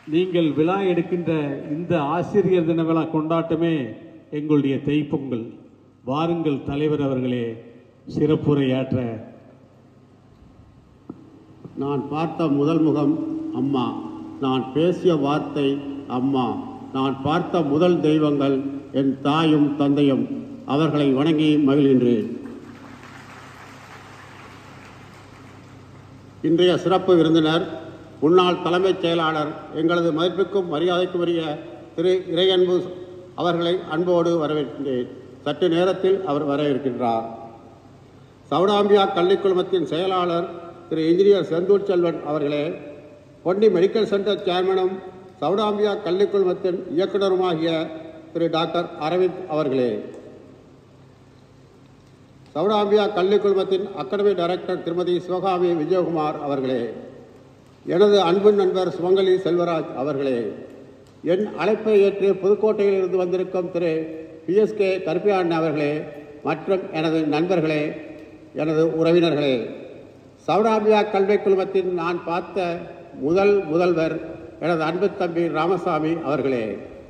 நீங்கள் விழா எடுக்கின்ற இந்த ஆசிரியர் தின விழா கொண்டாட்டமே எங்களுடைய தைப்பொங்கல் வாருங்கள் தலைவர் அவர்களே சிறப்புரையாற்ற நான் பார்த்த முதல் முகம் அம்மா நான் பேசிய வார்த்தை அம்மா நான் பார்த்த முதல் தெய்வங்கள் என் தாயும் தந்தையும் அவர்களை வணங்கி மகிழ்கின்றேன் இன்றைய சிறப்பு விருந்தினர் முன்னாள் தலைமைச் செயலாளர் எங்களது மதிப்புக்கும் மரியாதைக்கும் உரிய திரு இறையன்பு அவர்களை அன்போடு வரவேற்கின்றேன் சற்று நேரத்தில் அவர் வர இருக்கின்றார் சவுடாம்பியா கல்விக் குழுமத்தின் செயலாளர் திரு இன்ஜினியர் செந்தூர் செல்வன் அவர்களே பொன்னி மெடிக்கல் சென்டர் சேர்மனும் சவுடாம்பியா கல்விக் குழுமத்தின் இயக்குனருமாகிய திரு டாக்டர் அரவிந்த் அவர்களே சவுடாம்பியா கல்விக் குழுமத்தின் அகாடமி டைரக்டர் திருமதி சிவகாமி விஜயகுமார் அவர்களே எனது அன்பு நண்பர் சுமங்கலி செல்வராஜ் அவர்களே என் அழைப்பை ஏற்று புதுக்கோட்டையில் இருந்து வந்திருக்கும் திரு பிஎஸ்கே கருப்பியாண்டன் அவர்களே மற்றும் எனது நண்பர்களே எனது உறவினர்களே சவுடாம்பியா கல்விக் குழுமத்தின் நான் பார்த்த முதல் முதல்வர் எனது அன்பு தம்பி ராமசாமி அவர்களே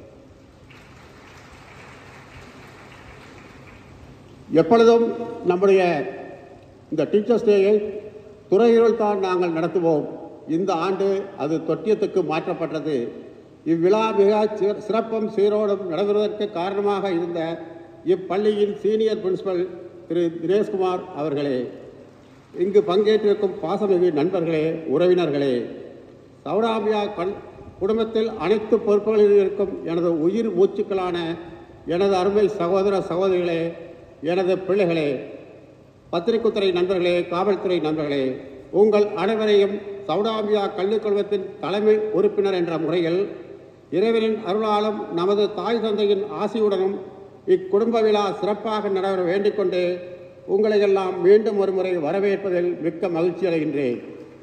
எப்பொழுதும் நம்முடைய இந்த டீச்சர்ஸ் டேயை துறையில் தான் நாங்கள் நடத்துவோம் இந்த ஆண்டு அது தொட்டியத்துக்கு மாற்றப்பட்டது இவ்விழா மிக சி- சிறப்பும் சீரோடும் நடைபெறுவதற்கு காரணமாக இருந்த இப்பள்ளியின் சீனியர் பிரின்சிபல் திரு தினேஷ்குமார் அவர்களே இங்கு பங்கேற்றிருக்கும் பாசமிகு நண்பர்களே உறவினர்களே சௌராபியா கண் குடும்பத்தில் அனைத்து பொறுப்புகளில் இருக்கும் எனது உயிர் மூச்சுக்களான எனது அருமை சகோதர சகோதரிகளே எனது பிள்ளைகளே பத்திரிகைத்துறை நண்பர்களே காவல்துறை நண்பர்களே உங்கள் அனைவரையும் சவுடாம்பியா கல்விக் குழுமத்தின் தலைமை உறுப்பினர் என்ற முறையில் இறைவனின் அருளாலும் நமது தாய் தந்தையின் ஆசியுடனும் இக்குடும்ப விழா சிறப்பாக நடைபெற வேண்டிக் கொண்டு உங்களை எல்லாம் மீண்டும் ஒருமுறை வரவேற்பதில் மிக்க மகிழ்ச்சி அடைகின்றேன்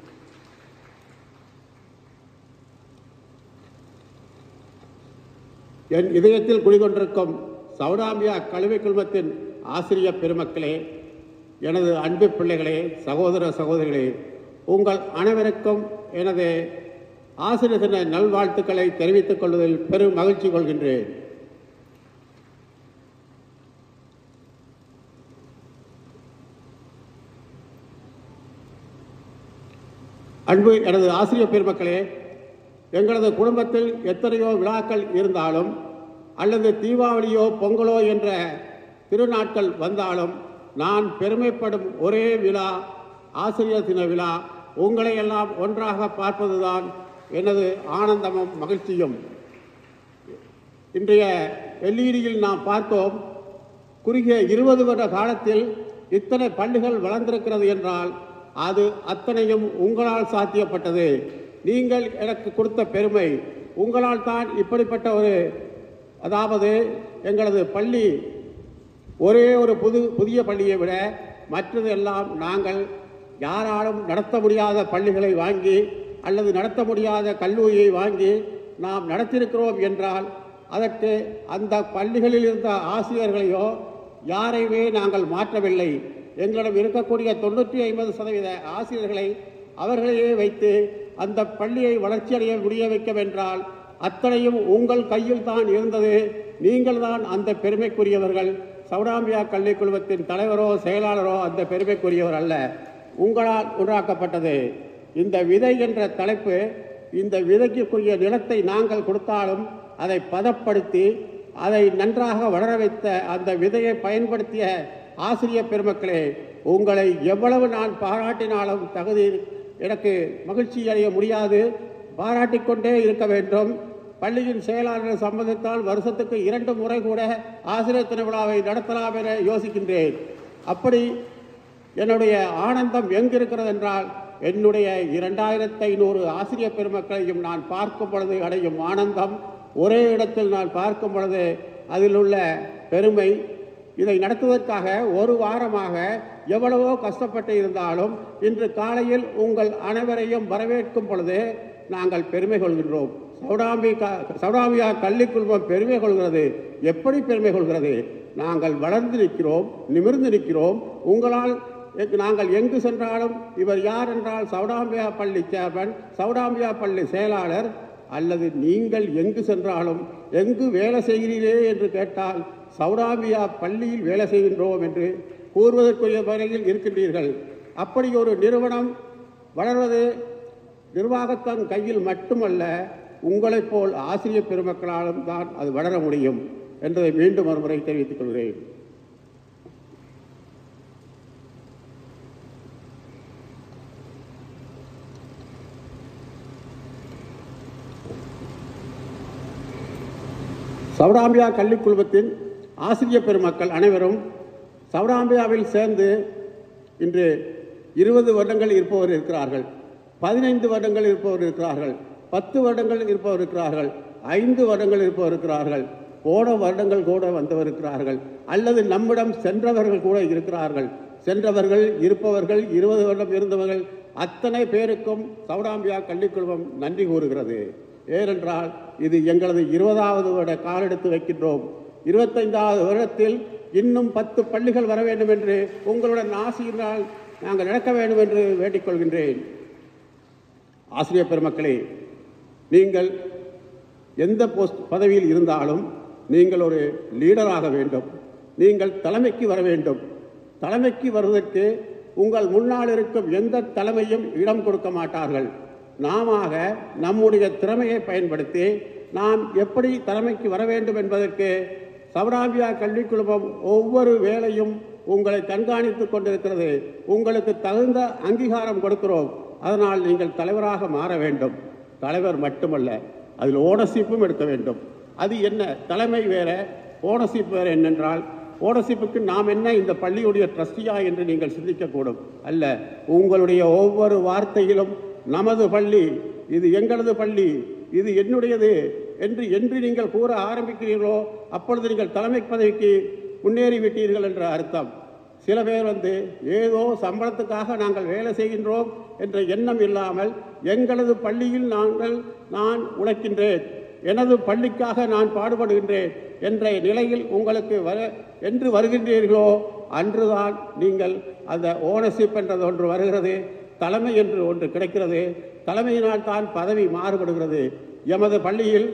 என் இதயத்தில் குடிகொண்டிருக்கும் சவுடாம்பியா கல்விக் குழுமத்தின் ஆசிரியர் பெருமக்களே எனது அன்பு பிள்ளைகளே சகோதர சகோதரிகளே உங்கள் அனைவருக்கும் எனது ஆசிரியர் தின நல்வாழ்த்துக்களை தெரிவித்துக் கொள்வதில் பெரும் மகிழ்ச்சி கொள்கின்றேன் அன்பு எனது ஆசிரியர் பெருமக்களே எங்களது குடும்பத்தில் எத்தனையோ விழாக்கள் இருந்தாலும் அல்லது தீபாவளியோ பொங்கலோ என்ற திருநாட்கள் வந்தாலும் நான் பெருமைப்படும் ஒரே விழா ஆசிரியர் தின விழா உங்களை எல்லாம் ஒன்றாக பார்ப்பதுதான் எனது ஆனந்தமும் மகிழ்ச்சியும் இன்றைய எல்இடியில் நாம் பார்த்தோம் குறுகிய இருபது வருட காலத்தில் இத்தனை பள்ளிகள் வளர்ந்திருக்கிறது என்றால் அது அத்தனையும் உங்களால் சாத்தியப்பட்டது நீங்கள் எனக்கு கொடுத்த பெருமை உங்களால் தான் இப்படிப்பட்ட ஒரு அதாவது எங்களது பள்ளி ஒரே ஒரு புது புதிய பள்ளியை விட மற்றது எல்லாம் நாங்கள் யாராலும் நடத்த முடியாத பள்ளிகளை வாங்கி அல்லது நடத்த முடியாத கல்லூரியை வாங்கி நாம் நடத்தியிருக்கிறோம் என்றால் அதற்கு அந்த பள்ளிகளில் இருந்த ஆசிரியர்களையோ யாரையுமே நாங்கள் மாற்றவில்லை எங்களிடம் இருக்கக்கூடிய தொண்ணூற்றி ஐம்பது சதவீத ஆசிரியர்களை அவர்களையே வைத்து அந்த பள்ளியை வளர்ச்சியடைய முடிய வைக்கவென்றால் அத்தனையும் உங்கள் கையில் தான் இருந்தது நீங்கள் தான் அந்த பெருமைக்குரியவர்கள் சௌடாம்பியா கல்விக் குழுமத்தின் தலைவரோ செயலாளரோ அந்த பெருமைக்குரியவர் அல்ல உங்களால் உருவாக்கப்பட்டது இந்த விதை என்ற தலைப்பு இந்த விதைக்குரிய நிலத்தை நாங்கள் கொடுத்தாலும் அதை பதப்படுத்தி அதை நன்றாக வளர வைத்த அந்த விதையை பயன்படுத்திய ஆசிரியர் பெருமக்களே உங்களை எவ்வளவு நான் பாராட்டினாலும் தகுதி எனக்கு மகிழ்ச்சி அடைய முடியாது பாராட்டிக்கொண்டே இருக்க வேண்டும் பள்ளியின் செயலாளர் சம்பந்தத்தால் வருஷத்துக்கு இரண்டு முறை கூட ஆசிரியர் தின விழாவை நடத்தலாம் என யோசிக்கின்றேன் அப்படி என்னுடைய ஆனந்தம் எங்கிருக்கிறது என்றால் என்னுடைய இரண்டாயிரத்தி ஐநூறு ஆசிரியர் பெருமக்களையும் நான் பார்க்கும் பொழுது அடையும் ஆனந்தம் ஒரே இடத்தில் நான் பார்க்கும் பொழுது அதில் உள்ள பெருமை இதை நடத்துவதற்காக ஒரு வாரமாக எவ்வளவோ கஷ்டப்பட்டு இருந்தாலும் இன்று காலையில் உங்கள் அனைவரையும் வரவேற்கும் பொழுது நாங்கள் பெருமை கொள்கின்றோம் சௌடாம்பி சௌடாம்பியா கல்வி குழுமம் பெருமை கொள்கிறது எப்படி பெருமை கொள்கிறது நாங்கள் வளர்ந்து நிற்கிறோம் நிமிர்ந்து நிற்கிறோம் உங்களால் எங்கு- நாங்கள் எங்கு சென்றாலும் இவர் யார் என்றால் சௌடாம்பியா பள்ளி சேர்மன் சௌடாம்பியா பள்ளி செயலாளர் அல்லது நீங்கள் எங்கு சென்றாலும் எங்கு வேலை செய்கிறீரே என்று கேட்டால் சௌடாமியா பள்ளியில் வேலை செய்கின்றோம் என்று கூறுவதற்குரிய வகையில் இருக்கின்றீர்கள் அப்படி ஒரு நிறுவனம் வளர்வது நிர்வாகத்தின் கையில் மட்டுமல்ல உங்களைப் போல் ஆசிரியர் பெருமக்களாலும் தான் அது வளர முடியும் என்பதை மீண்டும் ஒருமுறை தெரிவித்துக் கொள்கிறேன் சௌடாம்பியா கல்விக் குழுமத்தின் ஆசிரியர் பெருமக்கள் அனைவரும் சௌடாம்பியாவில் சேர்ந்து இன்று இருபது வருடங்கள் இருப்பவர் இருக்கிறார்கள் பதினைந்து வருடங்கள் இருப்பவர் இருக்கிறார்கள் பத்து வருடங்கள் இருப்பவர் இருக்கிறார்கள் ஐந்து வருடங்கள் இருப்பவர் இருக்கிறார்கள் போன வருடங்கள் கூட வந்தவர் இருக்கிறார்கள் அல்லது நம்மிடம் சென்றவர்கள் கூட இருக்கிறார்கள் சென்றவர்கள் இருப்பவர்கள் இருபது வருடம் இருந்தவர்கள் அத்தனை பேருக்கும் சௌடாம்பியா கல்விக் குழுமம் நன்றி கூறுகிறது ஏனென்றால் இது எங்களது இருபதாவது வருட காலெடுத்து வைக்கின்றோம் இருபத்தைந்தாவது வருடத்தில் இன்னும் பத்து பள்ளிகள் வர வேண்டும் என்று உங்களுடன் ஆசையினால் நாங்கள் நடக்க வேண்டும் என்று வேண்டிக் கொள்கின்றேன் ஆசிரியர் பெருமக்களே நீங்கள் எந்த போஸ்ட் பதவியில் இருந்தாலும் நீங்கள் ஒரு லீடராக வேண்டும் நீங்கள் தலைமைக்கு வர வேண்டும் தலைமைக்கு வருவதற்கு உங்கள் முன்னால் இருக்கும் எந்த தலைமையும் இடம் கொடுக்க மாட்டார்கள் நாம நம்முடைய திறமையை பயன்படுத்தி நாம் எப்படி தலைமைக்கு வர வேண்டும் என்பதற்கு சவராபியா கல்விக் குழுமம் ஒவ்வொரு வேலையும் உங்களை கண்காணித்துக் கொண்டிருக்கிறது உங்களுக்கு தகுந்த அங்கீகாரம் கொடுக்கிறோம் அதனால் நீங்கள் தலைவராக மாற வேண்டும் தலைவர் மட்டுமல்ல அதில் ஓனர்ஷிப்பும் எடுக்க வேண்டும் அது என்ன தலைமை வேற ஓனர்ஷிப் வேற என்னென்றால் ஓனர்ஷிப்புக்கு நாம் என்ன இந்த பள்ளியுடைய ட்ரஸ்டியா என்று நீங்கள் சிந்திக்கக்கூடும் அல்ல உங்களுடைய ஒவ்வொரு வார்த்தையிலும் நமது பள்ளி இது எங்களது பள்ளி இது என்னுடையது என்று என்று நீங்கள் கூற ஆரம்பிக்கிறீர்களோ அப்பொழுது நீங்கள் தலைமை பதவிக்கு முன்னேறிவிட்டீர்கள் என்ற அர்த்தம் சில பேர் வந்து ஏதோ சம்பளத்துக்காக நாங்கள் வேலை செய்கின்றோம் என்ற எண்ணம் இல்லாமல் எங்களது பள்ளியில் நாங்கள் நான் உழைக்கின்றேன் எனது பள்ளிக்காக நான் பாடுபடுகின்றேன் என்ற நிலையில் உங்களுக்கு வர என்று வருகின்றீர்களோ அன்றுதான் நீங்கள் அந்த ஓனர்ஷிப் என்றது ஒன்று வருகிறது தலைமை என்று ஒன்று கிடைக்கிறது தலைமையினால் தான் பதவி மாறுபடுகிறது எமது பள்ளியில்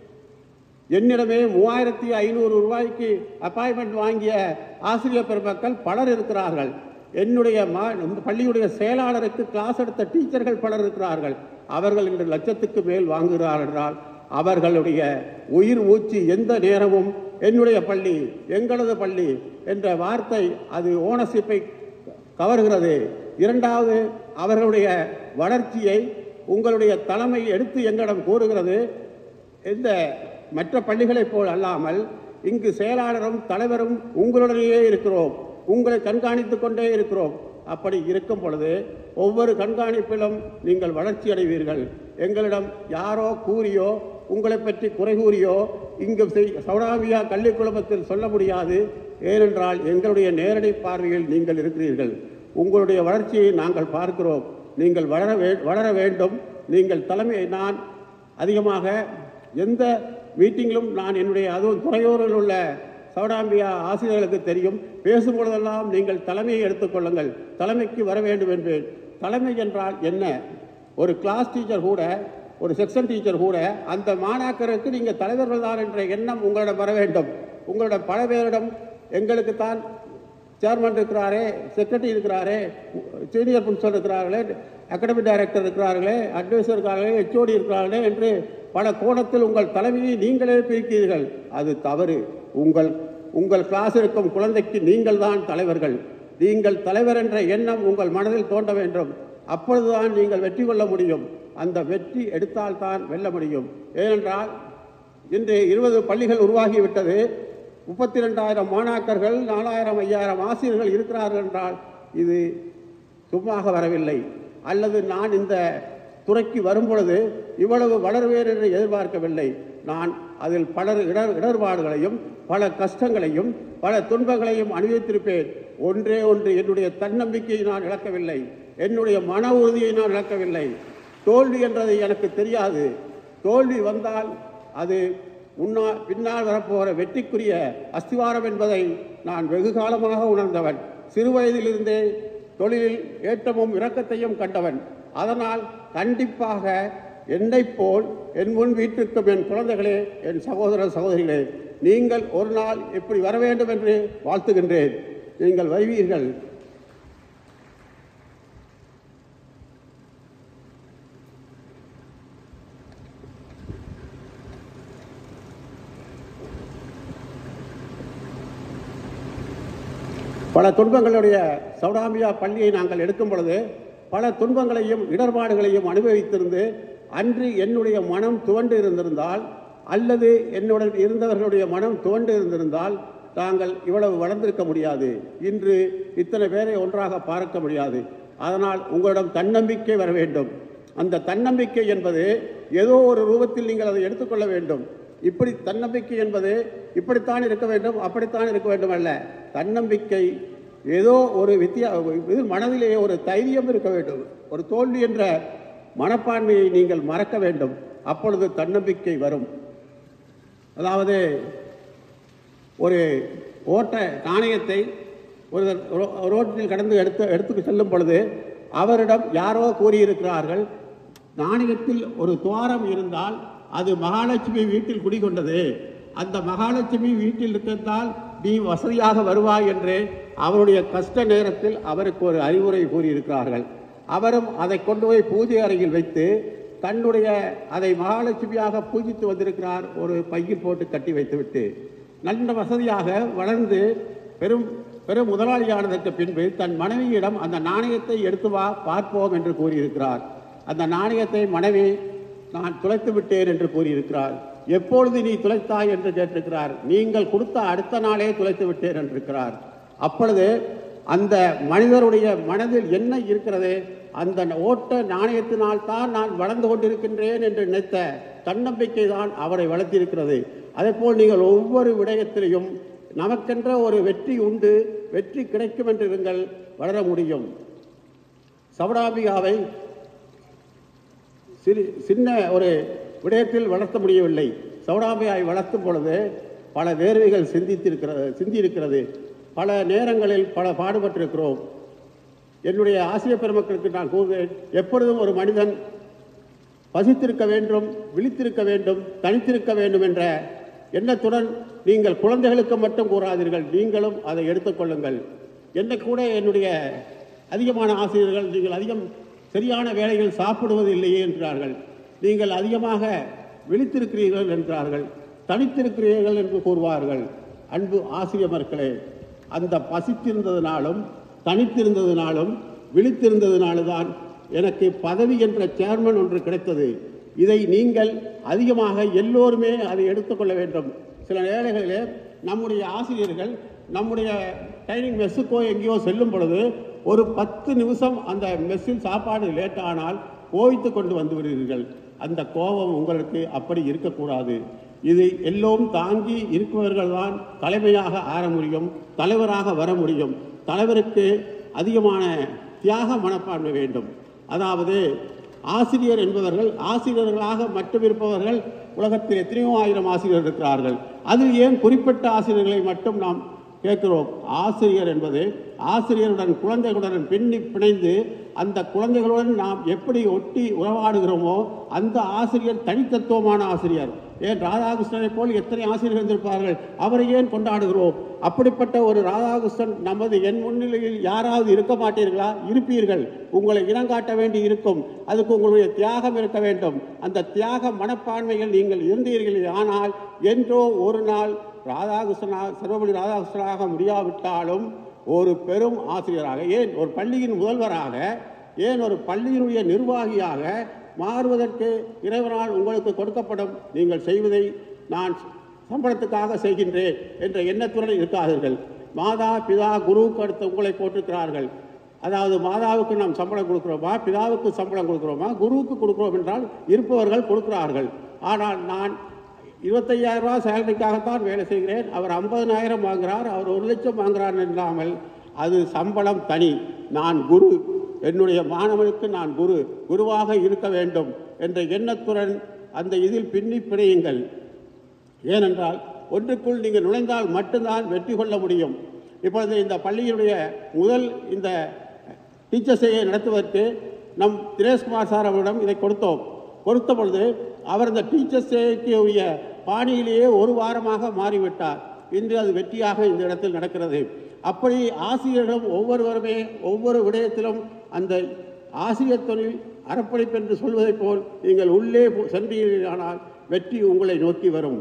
என்னிடமே மூவாயிரத்தி ஐநூறு ரூபாய்க்கு அப்பாயின்மெண்ட் வாங்கிய ஆசிரியர் பெருமக்கள் பலர் இருக்கிறார்கள் என்னுடைய மா இந்த பள்ளியுடைய செயலாளருக்கு கிளாஸ் எடுத்த டீச்சர்கள் பலர் இருக்கிறார்கள் அவர்கள் இன்று லட்சத்துக்கு மேல் வாங்குகிறார்கள் என்றால் அவர்களுடைய உயிர் மூச்சு எந்த நேரமும் என்னுடைய பள்ளி எங்களது பள்ளி என்ற வார்த்தை அது ஓனர்ஷிப்பை கவர்கிறது இரண்டாவது அவர்களுடைய வளர்ச்சியை உங்களுடைய தலைமை எடுத்து எங்களிடம் கூறுகிறது இந்த மற்ற பள்ளிகளைப் போல் அல்லாமல் இங்கு செயலாளரும் தலைவரும் உங்களுடனேயே இருக்கிறோம் உங்களை கண்காணித்துக் கொண்டே இருக்கிறோம் அப்படி இருக்கும் பொழுது ஒவ்வொரு கண்காணிப்பிலும் நீங்கள் வளர்ச்சி அடைவீர்கள் எங்களிடம் யாரோ கூறியோ உங்களை பற்றி குறை கூறியோ இங்கு செய்- சௌடாமியா கல்விக் குழுமத்தில் சொல்ல முடியாது ஏனென்றால் எங்களுடைய நேரடி பார்வையில் நீங்கள் இருக்கிறீர்கள் உங்களுடைய வளர்ச்சியை நாங்கள் பார்க்கிறோம் நீங்கள் வளர வே வளர வேண்டும் நீங்கள் தலைமை நான் அதிகமாக எந்த மீட்டிங்கிலும் நான் என்னுடைய அதுவும் துறையூரில் உள்ள சௌடாம்பியா ஆசிரியர்களுக்கு தெரியும் பேசும்பொழுதெல்லாம் நீங்கள் தலைமையை எடுத்துக்கொள்ளுங்கள் தலைமைக்கு வர வேண்டும் என்பேன் தலைமை என்றால் என்ன ஒரு கிளாஸ் டீச்சர் கூட ஒரு செக்ஷன் டீச்சர் கூட அந்த மாணாக்கருக்கு நீங்கள் தலைவர்கள் தான் என்ற எண்ணம் உங்களிடம் வர வேண்டும் உங்களிடம் பல பேரிடம் எங்களுக்கு தான் சேர்மன் இருக்கிறாரே செக்ரட்டரி இருக்கிறாரே சீனியர் பிரின்சிபல் இருக்கிறார்களே அகாடமிக் டைரக்டர் இருக்கிறார்களே அட்வைசர் இருக்கிறார்களே ஹெச்ஓடி இருக்கிறார்களே என்று பல கோணத்தில் உங்கள் தலைமையை நீங்களே பிரிக்கிறீர்கள் அது தவறு உங்கள் உங்கள் கிளாஸ் இருக்கும் குழந்தைக்கு நீங்கள் தான் தலைவர்கள் நீங்கள் தலைவர் என்ற எண்ணம் உங்கள் மனதில் தோன்ற வேண்டும் அப்பொழுதுதான் நீங்கள் வெற்றி கொள்ள முடியும் அந்த வெற்றி எடுத்தால்தான் வெல்ல முடியும் ஏனென்றால் இன்று இருபது பள்ளிகள் உருவாகிவிட்டது முப்பத்தி ரெண்டாயிரம் மாணாக்கர்கள் நாலாயிரம் ஐயாயிரம் ஆசிரியர்கள் இருக்கிறார்கள் என்றால் இது சும்மாக வரவில்லை அல்லது நான் இந்த துறைக்கு வரும்பொழுது இவ்வளவு வளருவேன் என்று எதிர்பார்க்கவில்லை நான் அதில் பல இடர் இடர்பாடுகளையும் பல கஷ்டங்களையும் பல துன்பங்களையும் அனுபவித்திருப்பேன் ஒன்றே ஒன்று என்னுடைய தன்னம்பிக்கையை நான் இழக்கவில்லை என்னுடைய மன உறுதியை நான் இழக்கவில்லை தோல்வி என்றது எனக்கு தெரியாது தோல்வி வந்தால் அது முன்னால் பின்னால் வரப்போகிற வெற்றிக்குரிய அஸ்திவாரம் என்பதை நான் வெகு காலமாக உணர்ந்தவன் சிறு வயதிலிருந்தே தொழிலில் ஏற்றமும் இரக்கத்தையும் கண்டவன் அதனால் கண்டிப்பாக என்னைப் போல் என் முன் வீட்டிற்கும் என் குழந்தைகளே என் சகோதர சகோதரிகளே நீங்கள் ஒரு நாள் இப்படி வர வேண்டும் என்று வாழ்த்துகின்றேன் நீங்கள் வருவீர்கள் பல துன்பங்களுடைய சௌடாமியா பள்ளியை நாங்கள் எடுக்கும் பொழுது பல துன்பங்களையும் இடர்பாடுகளையும் அனுபவித்திருந்து அன்று என்னுடைய மனம் துவண்டு இருந்திருந்தால் அல்லது என்னுடன் இருந்தவர்களுடைய மனம் துவண்டு இருந்திருந்தால் தாங்கள் இவ்வளவு வளர்ந்திருக்க முடியாது இன்று இத்தனை பேரை ஒன்றாக பார்க்க முடியாது அதனால் உங்களிடம் தன்னம்பிக்கை வர வேண்டும் அந்த தன்னம்பிக்கை என்பது ஏதோ ஒரு ரூபத்தில் நீங்கள் அதை எடுத்துக்கொள்ள வேண்டும் இப்படி தன்னம்பிக்கை என்பது இப்படித்தான் இருக்க வேண்டும் அப்படித்தான் இருக்க வேண்டும் அல்ல தன்னம்பிக்கை ஏதோ ஒரு வித்தியா இது மனதிலே ஒரு தைரியம் இருக்க வேண்டும் ஒரு தோல்வி என்ற மனப்பான்மையை நீங்கள் மறக்க வேண்டும் அப்பொழுது தன்னம்பிக்கை வரும் அதாவது ஒரு ஓட்ட நாணயத்தை ஒரு ரோ- ரோட்டில் கடந்து எடுத்து எடுத்து செல்லும் பொழுது அவரிடம் யாரோ கூறியிருக்கிறார்கள் நாணயத்தில் ஒரு துவாரம் இருந்தால் அது மகாலட்சுமி வீட்டில் குடிகொண்டது அந்த மகாலட்சுமி வீட்டில் இருக்கிறதால் நீ வசதியாக வருவாய் என்று அவருடைய கஷ்ட நேரத்தில் அவருக்கு ஒரு அறிவுரை கூறியிருக்கிறார்கள் அவரும் அதை கொண்டு போய் பூஜை அறையில் வைத்து தன்னுடைய அதை மகாலட்சுமியாக பூஜித்து வந்திருக்கிறார் ஒரு பையில் போட்டு கட்டி வைத்துவிட்டு நல்ல வசதியாக வளர்ந்து பெரும் பெரும் முதலாளியானதற்கு பின்பு தன் மனைவியிடம் அந்த நாணயத்தை எடுத்து வா பார்ப்போம் என்று கூறியிருக்கிறார் அந்த நாணயத்தை மனைவி நான் துளைத்து விட்டேன் என்று கூறியிருக்கிறார் எப்பொழுது நீ துளைத்தாய் என்று கேட்டிருக்கிறார் நீங்கள் கொடுத்த அடுத்த நாளே துளைத்து விட்டேன் என்றிருக்கிறார் அப்பொழுது அந்த மனிதருடைய மனதில் என்ன இருக்கிறது அந்த ஓட்ட நாணயத்தினால் தான் நான் வளர்ந்து கொண்டிருக்கின்றேன் என்று நினைத்த தன்னம்பிக்கை தான் அவரை வளர்த்திருக்கிறது அதேபோல் நீங்கள் ஒவ்வொரு விடயத்திலையும் நமக்கென்ற ஒரு வெற்றி உண்டு வெற்றி கிடைக்கும் என்று நீங்கள் வளர முடியும் சவடாபிகாவை சிறு சின்ன ஒரு விடயத்தில் வளர்த்த முடியவில்லை சௌடாம்பியாய் வளர்த்தும் பொழுது பல வேர்வைகள் சிந்தித்திருக்கிறது சிந்தியிருக்கிறது பல நேரங்களில் பல பாடுபட்டிருக்கிறோம் என்னுடைய ஆசிரியர் பெருமக்களுக்கு நான் கூறுவேன் எப்பொழுதும் ஒரு மனிதன் பசித்திருக்க வேண்டும் விழித்திருக்க வேண்டும் தனித்திருக்க வேண்டும் என்ற எண்ணத்துடன் நீங்கள் குழந்தைகளுக்கு மட்டும் கூறாதீர்கள் நீங்களும் அதை எடுத்துக்கொள்ளுங்கள் என்ன கூட என்னுடைய அதிகமான ஆசிரியர்கள் நீங்கள் அதிகம் சரியான வேளையில் சாப்பிடுவது இல்லையே என்றார்கள் நீங்கள் அதிகமாக விழித்திருக்கிறீர்கள் என்றார்கள் தனித்திருக்கிறீர்கள் என்று கூறுவார்கள் அன்பு ஆசிரியமர்களே அந்த பசித்திருந்ததினாலும் தனித்திருந்ததினாலும் விழித்திருந்ததினாலும் தான் எனக்கு பதவி என்ற சேர்மன் ஒன்று கிடைத்தது இதை நீங்கள் அதிகமாக எல்லோருமே அதை எடுத்துக்கொள்ள வேண்டும் சில வேளைகளிலே நம்முடைய ஆசிரியர்கள் நம்முடைய ட்ரைனிங் மெஸ்ஸுக்கோ எங்கேயோ செல்லும் பொழுது ஒரு பத்து நிமிஷம் அந்த மெஸ்ஸில் சாப்பாடு லேட் ஆனால் கோவித்து கொண்டு வந்து விடுவீர்கள் அந்த கோபம் உங்களுக்கு அப்படி இருக்கக்கூடாது இது எல்லோரும் தாங்கி இருப்பவர்கள் தான் தலைமையாக ஆற முடியும் தலைவராக வர முடியும் தலைவருக்கு அதிகமான தியாக மனப்பான்மை வேண்டும் அதாவது ஆசிரியர் என்பவர்கள் ஆசிரியர்களாக மட்டும் இருப்பவர்கள் உலகத்தில் எத்தனையோ ஆயிரம் ஆசிரியர் இருக்கிறார்கள் அதில் ஏன் குறிப்பிட்ட ஆசிரியர்களை மட்டும் நாம் கேட்கிறோம் ஆசிரியர் என்பது ஆசிரியருடன் குழந்தைகளுடன் பின்னி பிணைந்து அந்த குழந்தைகளுடன் நாம் எப்படி ஒட்டி உறவாடுகிறோமோ அந்த ஆசிரியர் தனித்தத்துவமான ஆசிரியர் ஏன் ராதாகிருஷ்ணனை போல் எத்தனை ஆசிரியர்கள் இருந்திருப்பார்கள் அவரை ஏன் கொண்டாடுகிறோம் அப்படிப்பட்ட ஒரு ராதாகிருஷ்ணன் நமது என் முன்னிலையில் யாராவது இருக்க மாட்டீர்களா இருப்பீர்கள் உங்களை இனங்காட்ட வேண்டி இருக்கும் அதுக்கு உங்களுடைய தியாகம் இருக்க வேண்டும் அந்த தியாக மனப்பான்மைகள் நீங்கள் இருந்தீர்கள் ஆனால் என்றோ ஒரு நாள் ராதாகிருஷ்ணனா சர்வமணி ராதாகிருஷ்ணனாக முடியாவிட்டாலும் ஒரு பெரும் ஆசிரியராக ஏன் ஒரு பள்ளியின் முதல்வராக ஏன் ஒரு பள்ளியினுடைய நிர்வாகியாக மாறுவதற்கு இறைவனால் உங்களுக்கு கொடுக்கப்படும் நீங்கள் செய்வதை நான் சம்பளத்துக்காக செய்கின்றேன் என்ற எண்ணத்துடன் இருக்காதீர்கள் மாதா பிதா குருவுக்கு அடுத்து உங்களை போட்டிருக்கிறார்கள் அதாவது மாதாவுக்கு நாம் சம்பளம் கொடுக்கிறோமா பிதாவுக்கு சம்பளம் கொடுக்கிறோமா குருவுக்கு கொடுக்கிறோம் என்றால் இருப்பவர்கள் கொடுக்கிறார்கள் ஆனால் நான் இருபத்தையாயிரம் ரூபாய் சேலரிக்காகத்தான் வேலை செய்கிறேன் அவர் ஐம்பதனாயிரம் வாங்குறார் அவர் ஒரு லட்சம் வாங்குறார் இல்லாமல் அது சம்பளம் தனி நான் குரு என்னுடைய மாணவனுக்கு நான் குரு குருவாக இருக்க வேண்டும் என்ற எண்ணத்துடன் அந்த இதில் பின்னி பிணையுங்கள் ஏனென்றால் ஒன்றுக்குள் நீங்கள் நுழைந்தால் மட்டும்தான் வெற்றி கொள்ள முடியும் இப்பொழுது இந்த பள்ளியினுடைய முதல் இந்த டீச்சர்ஸை நடத்துவதற்கு நம் தினேஷ்குமார் சார் அவரிடம் இதை கொடுத்தோம் கொடுத்த பொழுது அவர் இந்த டீச்சர்ஸ் டேக்கு உரிய பாணியிலேயே ஒரு வாரமாக மாறிவிட்டார் இன்று அது வெற்றியாக இந்த இடத்தில் நடக்கிறது அப்படி ஆசிரியர்களும் ஒவ்வொருவருமே ஒவ்வொரு விடயத்திலும் அந்த ஆசிரியர் தொழில் அறப்பணிப்பு என்று சொல்வதைப் போல் நீங்கள் உள்ளே போ- சென்றீர்களானால் வெற்றி உங்களை நோக்கி வரும்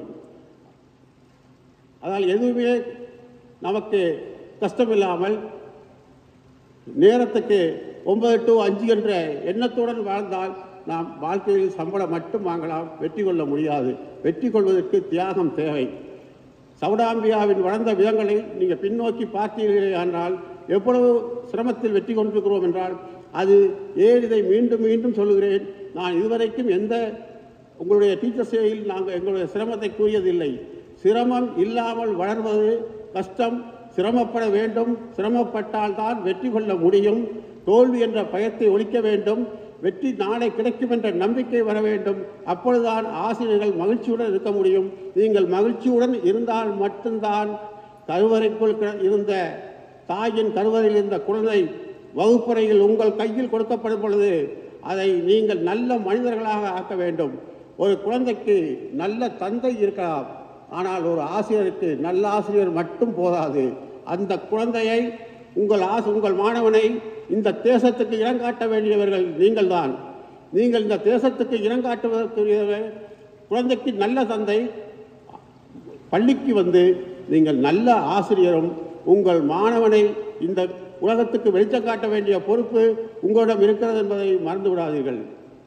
அதனால் எதுவுமே நமக்கு கஷ்டமில்லாமல் நேரத்துக்கு ஒன்பது டு அஞ்சு என்ற எண்ணத்துடன் வாழ்ந்தால் நாம் வாழ்க்கையில் சம்பளம் மட்டும் வாங்கலாம் வெற்றி கொள்ள முடியாது வெற்றி கொள்வதற்கு தியாகம் தேவை சவுடாம்பியாவின் வளர்ந்த விதங்களை நீங்கள் பின்னோக்கி பார்த்தீர்களே என்றால் எவ்வளவு சிரமத்தில் வெற்றி கொண்டிருக்கிறோம் என்றால் அது ஏன் இதை மீண்டும் மீண்டும் சொல்லுகிறேன் நான் இதுவரைக்கும் எந்த உங்களுடைய டீச்சர்ஸ் டேயில் நாங்கள் எங்களுடைய சிரமத்தை கூறியதில்லை சிரமம் இல்லாமல் வளர்வது கஷ்டம் சிரமப்பட வேண்டும் சிரமப்பட்டால் தான் வெற்றி கொள்ள முடியும் தோல்வி என்ற பயத்தை ஒழிக்க வேண்டும் வெற்றி நாளை கிடைக்கும் என்ற நம்பிக்கை வர வேண்டும் அப்பொழுதுதான் ஆசிரியர்கள் மகிழ்ச்சியுடன் இருக்க முடியும் நீங்கள் மகிழ்ச்சியுடன் இருந்தால் மட்டும்தான் கருவறைக்குள் கிட- இருந்த தாயின் கருவறையில் இருந்த குழந்தை வகுப்பறையில் உங்கள் கையில் கொடுக்கப்படும் பொழுது அதை நீங்கள் நல்ல மனிதர்களாக ஆக்க வேண்டும் ஒரு குழந்தைக்கு நல்ல தந்தை இருக்கலாம் ஆனால் ஒரு ஆசிரியருக்கு நல்ல ஆசிரியர் மட்டும் போதாது அந்த குழந்தையை உங்கள் ஆசை உங்கள் மாணவனை இந்த தேசத்துக்கு இனங்காட்ட வேண்டியவர்கள் நீங்கள்தான் நீங்கள் இந்த தேசத்துக்கு இனங்காட்டுவதற்குரியவர்கள் குழந்தைக்கு நல்ல தந்தை பள்ளிக்கு வந்து நீங்கள் நல்ல ஆசிரியரும் உங்கள் மாணவனை இந்த உலகத்துக்கு வெளிச்சம் காட்ட வேண்டிய பொறுப்பு உங்களிடம் இருக்கிறது என்பதை மறந்து விடாதீர்கள்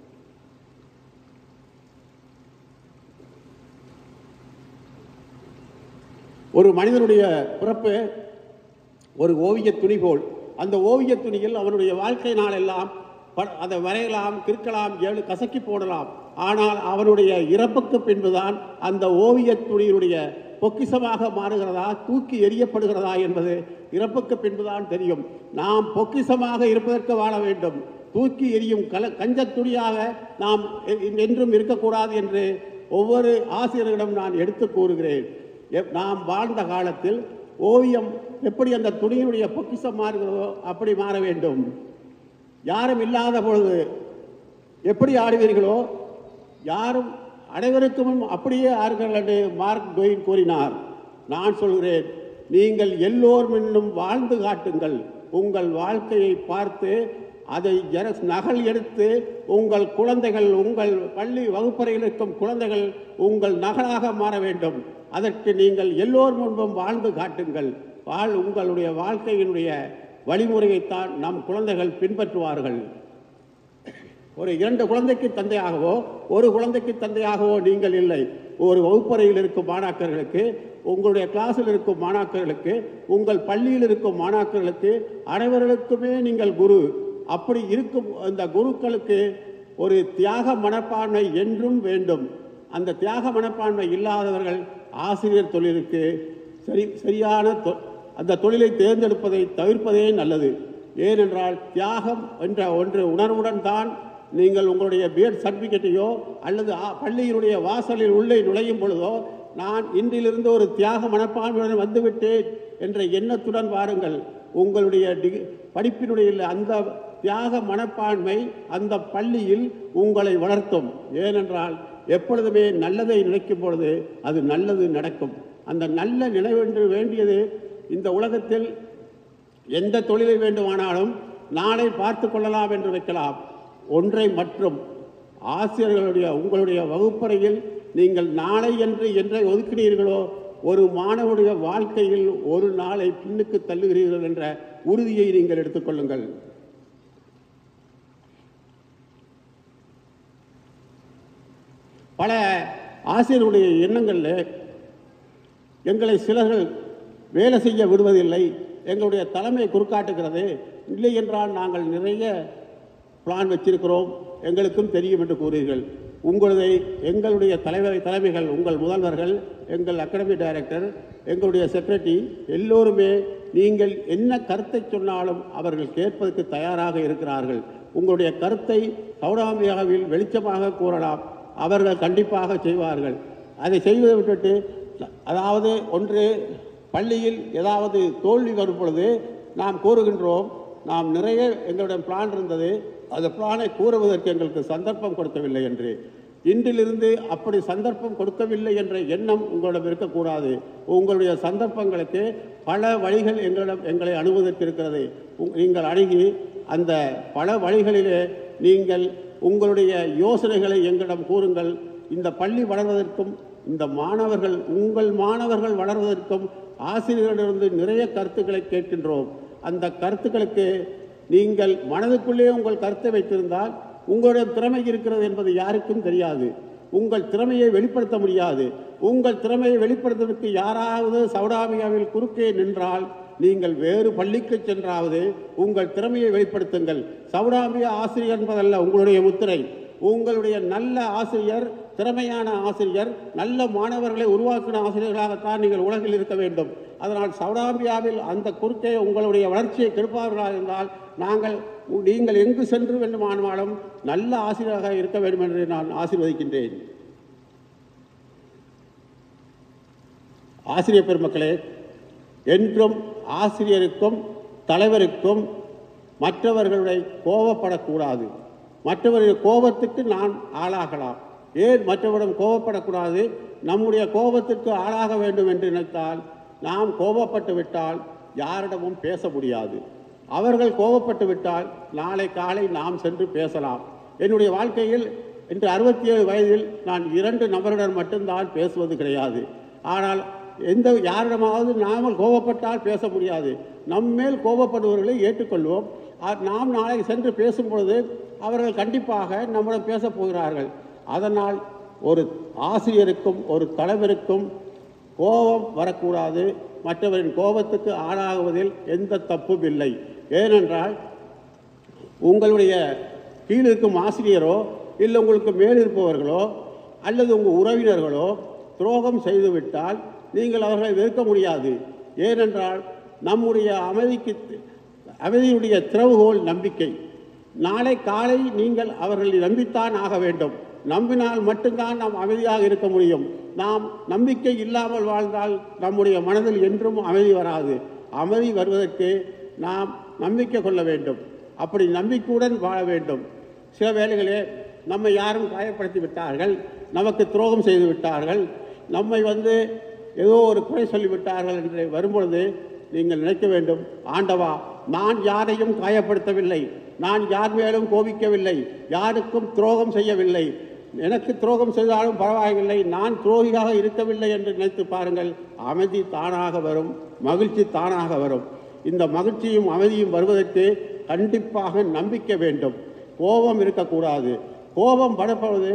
ஒரு மனிதனுடைய பிறப்பு ஒரு ஓவிய துணி போல் அந்த ஓவிய துணியில் அவனுடைய வாழ்க்கை நாளெல்லாம் ப- அதை வரையலாம் கிறுக்கலாம் ஏழு கசக்கி போடலாம் ஆனால் அவனுடைய இறப்புக்கு பின்புதான் அந்த ஓவிய துணியினுடைய பொக்கிஷமாக மாறுகிறதா தூக்கி எறியப்படுகிறதா என்பது இறப்புக்கு பின்புதான் தெரியும் நாம் பொக்கிஷமாக இருப்பதற்கு வாழ வேண்டும் தூக்கி எறியும் கல கஞ்சத் துணியாக நாம் எ- என்றும் இருக்கக்கூடாது என்று ஒவ்வொரு ஆசிரியர்களிடம் நான் எடுத்து கூறுகிறேன் எப்- நாம் வாழ்ந்த காலத்தில் ஓவியம் எப்படி அந்த துணியினுடைய பொக்கிஷம் மாறுகிறதோ அப்படி மாற வேண்டும் யாரும் இல்லாத பொழுது எப்படி ஆடுவீர்களோ யாரும் அனைவருக்கும் அப்படியே ஆறுகள் என்று மார்க் டொயின் கூறினார் நான் சொல்கிறேன் நீங்கள் எல்லோர் முன்னும் வாழ்ந்து காட்டுங்கள் உங்கள் வாழ்க்கையை பார்த்து அதை ஜெரக்ஸ் நகல் எடுத்து உங்கள் குழந்தைகள் உங்கள் பள்ளி வகுப்பறையில் இருக்கும் குழந்தைகள் உங்கள் நகலாக மாற வேண்டும் அதற்கு நீங்கள் எல்லோர் முன்பும் வாழ்ந்து காட்டுங்கள் வாழ் உங்களுடைய வாழ்க்கையினுடைய வழிமுறையைத்தான் நம் குழந்தைகள் பின்பற்றுவார்கள் ஒரு இரண்டு குழந்தைக்கு தந்தையாகவோ ஒரு குழந்தைக்கு தந்தையாகவோ நீங்கள் இல்லை ஒரு வகுப்பறையில் இருக்கும் மாணாக்கர்களுக்கு உங்களுடைய கிளாஸில் இருக்கும் மாணாக்கர்களுக்கு உங்கள் பள்ளியில் இருக்கும் மாணாக்கர்களுக்கு அனைவர்களுக்குமே நீங்கள் குரு அப்படி இருக்கும் அந்த குருக்களுக்கு ஒரு தியாக மனப்பான்மை என்றும் வேண்டும் அந்த தியாக மனப்பான்மை இல்லாதவர்கள் ஆசிரியர் தொழிலுக்கு சரி சரியான தொ- அந்த தொழிலை தேர்ந்தெடுப்பதை தவிர்ப்பதே நல்லது ஏனென்றால் தியாகம் என்ற ஒன்று உணர்வுடன் தான் நீங்கள் உங்களுடைய பிஎட் சர்டிஃபிகேட்டையோ அல்லது ஆ- பள்ளியினுடைய வாசலில் உள்ளே நுழையும் பொழுதோ நான் இன்றிலிருந்து ஒரு தியாக மனப்பான்மையுடன் வந்துவிட்டேன் என்ற எண்ணத்துடன் வாருங்கள் உங்களுடைய டிகி படிப்பினுடைய அந்த தியாக மனப்பான்மை அந்த பள்ளியில் உங்களை வளர்த்தும் ஏனென்றால் எப்பொழுதுமே நல்லதை நினைக்கும் பொழுது அது நல்லது நடக்கும் அந்த நல்ல நினைவென்று வேண்டியது இந்த உலகத்தில் எந்த தொழிலை வேண்டுமானாலும் நாளை பார்த்து கொள்ளலாம் என்று வைக்கலாம் ஒன்றை மற்றும் ஆசிரியர்களுடைய உங்களுடைய வகுப்பறையில் நீங்கள் நாளை என்று என்றை ஒதுக்கினீர்களோ ஒரு மாணவனுடைய வாழ்க்கையில் ஒரு நாளை பின்னுக்கு தள்ளுகிறீர்கள் என்ற உறுதியை நீங்கள் எடுத்துக்கொள்ளுங்கள் பல ஆசிரியர்களுடைய எண்ணங்களில் எங்களை சிலர்கள் வேலை செய்ய விடுவதில்லை எங்களுடைய தலைமை குறுக்காட்டுகிறது இல்லை என்றால் நாங்கள் நிறைய பிளான் வச்சிருக்கிறோம் எங்களுக்கும் தெரியும் என்று கூறுவீர்கள் உங்களுடைய எங்களுடைய தலைவர் தலைமைகள் உங்கள் முதல்வர்கள் எங்கள் அகாடமி டைரக்டர் எங்களுடைய செக்ரட்டரி எல்லோருமே நீங்கள் என்ன கருத்தை சொன்னாலும் அவர்கள் கேட்பதற்கு தயாராக இருக்கிறார்கள் உங்களுடைய கருத்தை சௌடாமியாவில் வெளிச்சமாக கூறலாம் அவர்கள் கண்டிப்பாக செய்வார்கள் அதை செய்வதை விட்டுட்டு அதாவது ஒன்று பள்ளியில் ஏதாவது தோல்வி வரும் பொழுது நாம் கூறுகின்றோம் நாம் நிறைய எங்களுடைய பிளான் இருந்தது அந்த பிளானை கூறுவதற்கு எங்களுக்கு சந்தர்ப்பம் கொடுக்கவில்லை என்று இன்றிலிருந்து அப்படி சந்தர்ப்பம் கொடுக்கவில்லை என்ற எண்ணம் உங்களிடம் இருக்கக்கூடாது உங்களுடைய சந்தர்ப்பங்களுக்கு பல வழிகள் எங்களிடம் எங்களை அணுவதற்கு இருக்கிறது உங்- நீங்கள் அணுகி அந்த பல வழிகளிலே நீங்கள் உங்களுடைய யோசனைகளை எங்களிடம் கூறுங்கள் இந்த பள்ளி வளர்வதற்கும் இந்த மாணவர்கள் உங்கள் மாணவர்கள் வளர்வதற்கும் ஆசிரியர்களிடமிருந்து நிறைய கருத்துக்களை கேட்கின்றோம் அந்த கருத்துக்களுக்கு நீங்கள் மனதுக்குள்ளே உங்கள் கருத்தை வைத்திருந்தால் உங்களுடைய திறமை இருக்கிறது என்பது யாருக்கும் தெரியாது உங்கள் திறமையை வெளிப்படுத்த முடியாது உங்கள் திறமையை வெளிப்படுத்துவதற்கு யாராவது சவுடாமியாவில் குறுக்கே நின்றால் நீங்கள் வேறு பள்ளிக்கு சென்றாவது உங்கள் திறமையை வெளிப்படுத்துங்கள் சவுடாமியா ஆசிரியர் என்பதல்ல உங்களுடைய முத்திரை உங்களுடைய நல்ல ஆசிரியர் திறமையான ஆசிரியர் நல்ல மாணவர்களை உருவாக்கின ஆசிரியர்களாகத்தான் நீங்கள் உலகில் இருக்க வேண்டும் அதனால் சவுடாம்பியாவில் அந்த குறுக்கே உங்களுடைய வளர்ச்சியை கெடுப்பார்களாக இருந்தால் நாங்கள் நீங்கள் எங்கு சென்று வேண்டுமானாலும் நல்ல ஆசிரியராக இருக்க வேண்டும் என்று நான் ஆசீர்வதிக்கின்றேன் ஆசிரியர் பெருமக்களே என்றும் ஆசிரியருக்கும் தலைவருக்கும் மற்றவர்களுடைய கோபப்படக்கூடாது மற்றவருடைய கோபத்துக்கு நான் ஆளாகலாம் ஏன் மற்றவரிடம் கோபப்படக்கூடாது நம்முடைய கோபத்துக்கு ஆளாக வேண்டும் என்று நினைத்தால் நாம் கோபப்பட்டு விட்டால் யாரிடமும் பேச முடியாது அவர்கள் கோபப்பட்டு விட்டால் நாளை காலை நாம் சென்று பேசலாம் என்னுடைய வாழ்க்கையில் இன்று அறுபத்தி ஏழு வயதில் நான் இரண்டு நபரிடம் மட்டும்தான் பேசுவது கிடையாது ஆனால் எந்த யாரிடமாவது நாமல் கோபப்பட்டால் பேச முடியாது நம்மேல் கோபப்படுபவர்களை ஏற்றுக்கொள்வோம் அ- நாம் நாளை சென்று பேசும் பொழுது அவர்கள் கண்டிப்பாக நம்மிடம் பேசப் போகிறார்கள் அதனால் ஒரு ஆசிரியருக்கும் ஒரு தலைவருக்கும் கோபம் வரக்கூடாது மற்றவரின் கோபத்துக்கு ஆளாகுவதில் எந்த தப்பும் இல்லை ஏனென்றால் உங்களுடைய கீழ் இருக்கும் ஆசிரியரோ இல்லை உங்களுக்கு மேல் இருப்பவர்களோ அல்லது உங்கள் உறவினர்களோ துரோகம் செய்துவிட்டால் நீங்கள் அவர்களை வெறுக்க முடியாது ஏனென்றால் நம்முடைய அமைதிக்கு அமைதியுடைய திறவுகோல் நம்பிக்கை நாளை காலை நீங்கள் அவர்களை நம்பித்தான் ஆக வேண்டும் நம்பினால் மட்டும்தான் நாம் அமைதியாக இருக்க முடியும் நாம் நம்பிக்கை இல்லாமல் வாழ்ந்தால் நம்முடைய மனதில் என்றும் அமைதி வராது அமைதி வருவதற்கு நாம் நம்பிக்கை கொள்ள வேண்டும் அப்படி நம்பிக்கையுடன் வாழ வேண்டும் சில வேளைகளே நம்மை யாரும் காயப்படுத்தி விட்டார்கள் நமக்கு துரோகம் செய்து விட்டார்கள் நம்மை வந்து ஏதோ ஒரு குறை சொல்லிவிட்டார்கள் என்று வரும்பொழுது நீங்கள் நினைக்க வேண்டும் ஆண்டவா நான் யாரையும் காயப்படுத்தவில்லை நான் யார் மேலும் கோபிக்கவில்லை யாருக்கும் துரோகம் செய்யவில்லை எனக்கு துரோகம் செய்தாலும் பரவாயில்லை நான் துரோகியாக இருக்கவில்லை என்று நினைத்து பாருங்கள் அமைதி தானாக வரும் மகிழ்ச்சி தானாக வரும் இந்த மகிழ்ச்சியும் அமைதியும் வருவதற்கு கண்டிப்பாக நம்பிக்கை வேண்டும் கோபம் இருக்கக்கூடாது கோபம் படப்படுவது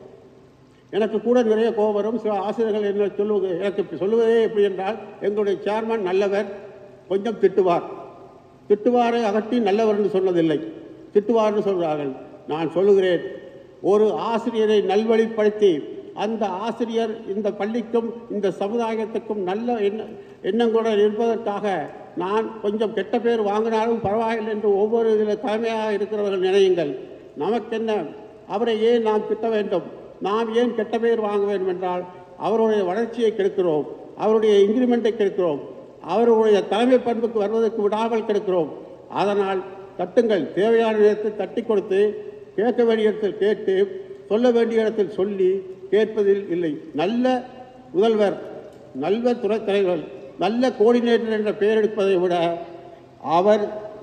எனக்கு கூட நிறைய கோபம் வரும் சில ஆசிரியர்கள் என்ன சொல்லுவது எனக்கு சொல்லுவதே எப்படி என்றால் எங்களுடைய சேர்மன் நல்லவர் கொஞ்சம் திட்டுவார் திட்டுவாரை அகற்றி நல்லவர் என்று சொன்னதில்லை திட்டுவார்னு சொல்கிறார்கள் நான் சொல்லுகிறேன் ஒரு ஆசிரியரை நல்வழிப்படுத்தி அந்த ஆசிரியர் இந்த பள்ளிக்கும் இந்த சமுதாயத்துக்கும் நல்ல எண்ண எண்ணங்களுடன் இருப்பதற்காக நான் கொஞ்சம் கெட்ட பேர் வாங்கினாலும் பரவாயில்லை என்று ஒவ்வொரு இதில் தலைமையாக இருக்கிறவர்கள் நினையுங்கள் நமக்கென்ன அவரை ஏன் நாம் திட்ட வேண்டும் நாம் ஏன் கெட்ட பெயர் வாங்க வேண்டும் என்றால் அவருடைய வளர்ச்சியை கெடுக்கிறோம் அவருடைய இன்க்ரிமெண்ட்டை கெடுக்கிறோம் அவருடைய தலைமை பண்புக்கு வருவதற்கு விடாமல் கெடுக்கிறோம் அதனால் தட்டுங்கள் தேவையான நேரத்தில் தட்டி கொடுத்து கேட்க வேண்டிய இடத்தில் கேட்டு சொல்ல வேண்டிய இடத்தில் சொல்லி கேட்பதில் இல்லை நல்ல முதல்வர் நல்ல துறைத் தலைவர் நல்ல கோஆர்டினேட்டர் என்ற பெயர் எடுப்பதை விட அவர்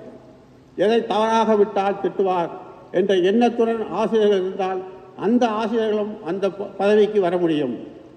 எதை தவறாக விட்டால் திட்டுவார் என்ற எண்ணத்துடன் ஆசிரியர்கள் இருந்தால் அந்த ஆசிரியர்களும் அந்த ப- பதவிக்கு வர முடியும்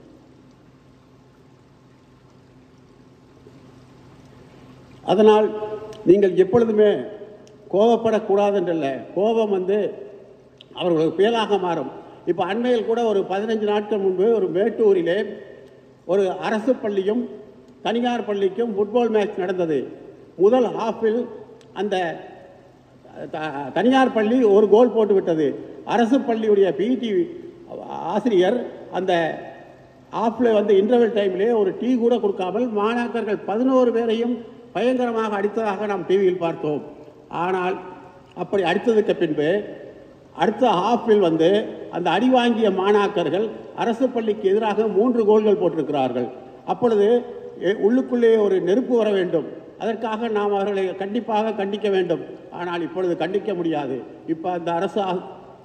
அதனால் நீங்கள் எப்பொழுதுமே கோபப்படக்கூடாது என்றல்ல கோபம் வந்து அவர்களுக்கு புயலாக மாறும் இப்போ அண்மையில் கூட ஒரு பதினஞ்சு நாட்கள் முன்பு ஒரு மேட்டூரிலே ஒரு அரசு பள்ளியும் தனியார் பள்ளிக்கும் ஃபுட்பால் மேட்ச் நடந்தது முதல் ஹாஃபில் அந்த த- தனியார் பள்ளி ஒரு கோல் போட்டு விட்டது அரசு பள்ளியுடைய பிடி ஆசிரியர் அந்த ஆஃபில் வந்து இன்டர்வல் டைம்லேயே ஒரு டீ கூட கொடுக்காமல் மாணாக்கர்கள் பதினோரு பேரையும் பயங்கரமாக அடித்ததாக நாம் டிவியில் பார்த்தோம் ஆனால் அப்படி அடித்ததுக்கு பின்பு அடுத்த ஹாஃபில் வந்து அந்த அடி வாங்கிய மாணாக்கர்கள் அரசு பள்ளிக்கு எதிராக மூன்று கோல்கள் போட்டிருக்கிறார்கள் அப்பொழுது எ- உள்ளுக்குள்ளே ஒரு நெருப்பு வர வேண்டும் அதற்காக நாம் அவர்களை கண்டிப்பாக கண்டிக்க வேண்டும் ஆனால் இப்பொழுது கண்டிக்க முடியாது இப்போ அந்த அரசு ஆ-